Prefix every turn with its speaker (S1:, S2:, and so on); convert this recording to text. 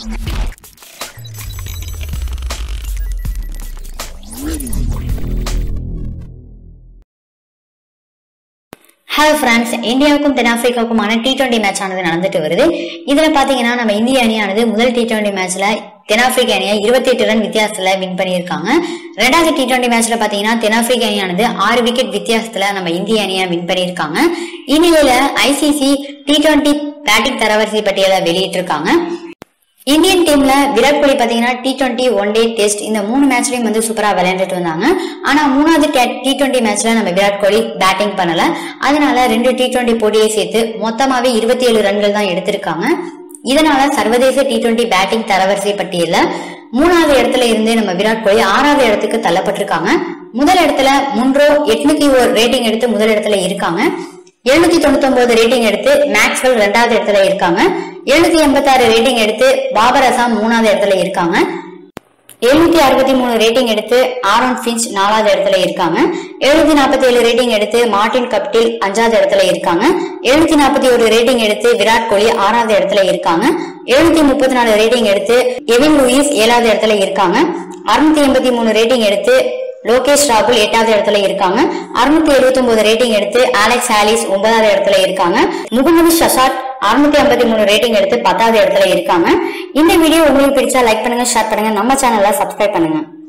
S1: hello friends இந்தியாவுக்கும் தென்னாப்பிரிக்காவுக்குமான T twenty match ஆனது நடந்துட்டு வருது இதுல பாத்தீங்கன்னா நம்ம இந்திய அணியானது முதல் டி டுவெண்டி மேட்ச்ல தென்னாப்பிரிக்க அணியை இருபத்தி எட்டு ரன் வித்தியாசத்துல வின் பண்ணியிருக்காங்க ரெண்டாவது டி டுவெண்டி மேட்ச்ல பாத்தீங்கன்னா தென்னாப்பிரிக்க அணியானது ஆறு விக்கெட் வித்தியாசத்துல நம்ம இந்திய அணியை வின் பண்ணியிருக்காங்க இந்நிலையில ஐசிசி டி டுவெண்டி பேட்டிங் தரவரிசை பட்டியலை வெளியிட்டிருக்காங்க இந்தியன் டீம்ல விராட் கோலி பாத்தீங்கன்னா T twenty one day test இந்த மூணு மேட்ச்லயும் வந்து சூப்பரா விளையாண்டுட்டு வந்தாங்க ஆனா மூணாவது டி டுவெண்ட்டி மேட்ச்ல நம்ம விராட் கோலி பேட்டிங் பண்ணல அதனால ரெண்டு டி டுவெண்ட்டி போட்டியை சேர்த்து மொத்தமாவே இருபத்தி ஏழு ரன்கள் தான் எடுத்திருக்காங்க இதனால சர்வதேச டி டுவெண்ட்டி பேட்டிங் தரவரிசை பட்டியல்ல மூணாவது இடத்துல இருந்து நம்ம விராட் கோலி ஆறாவது இடத்துக்கு தள்ளப்பட்டிருக்காங்க முதல் இடத்துல முன்றோ எட்நூத்தி ஒரு ரேட்டிங் எடுத்து முதல் இடத்துல இருக்காங்க எழுநூத்தி தொண்ணூத்தி ஒன்பது ரேட்டிங் எடுத்து மேக்ஸ்வெல் ரெண்டாவது இடத்துல இருக்காங்க எழுநூத்தி எண்பத்தி ஆறு ரேட்டிங் எடுத்து பாபர் அசாம் மூணாவது இடத்துல இருக்காங்க எழுநூத்தி அறுபத்தி மூணு ரேட்டிங் எடுத்து ஆரோன் பிஞ்ச் நாலாவது இடத்துல இருக்காங்க எழுநூத்தி நாற்பத்தி ஏழு ரேட்டிங் எடுத்து மார்டின் கப்டில் அஞ்சாவது இடத்துல இருக்காங்க எழுநூத்தி நாற்பத்தி ஒரு ரேட்டிங் எடுத்து விராட் கோலி ஆறாவது இடத்துல இருக்காங்க எழுநூத்தி முப்பத்தி நாலு ரேட்டிங் எடுத்து எவின் லூயிஸ் ஏழாவது இடத்துல இருக்காங்க அறுநூத்தி எண்பத்தி மூணு ரேட்டிங் எடுத்து லோகேஷ் ராகுல் எட்டாவது இடத்துல இருக்காங்க அறுநூத்தி எழுபத்தி ஒன்பது ரேட்டிங் எடுத்து அலெக்ஸ் ஆலிஸ் ஒன்பதாவது இடத்துல இருக்காங்க முகமது ஷசாட் அறுநூத்தி ஐம்பத்தி மூணு ரேட்டிங் எடுத்து பத்தாவது இடத்துல இருக்காங்க இந்த வீடியோ உங்களுக்கு பிடிச்சா லைக் பண்ணுங்க ஷேர் பண்ணுங்க நம்ம சேனலை சப்ஸ்கிரைப் பண்ணுங்க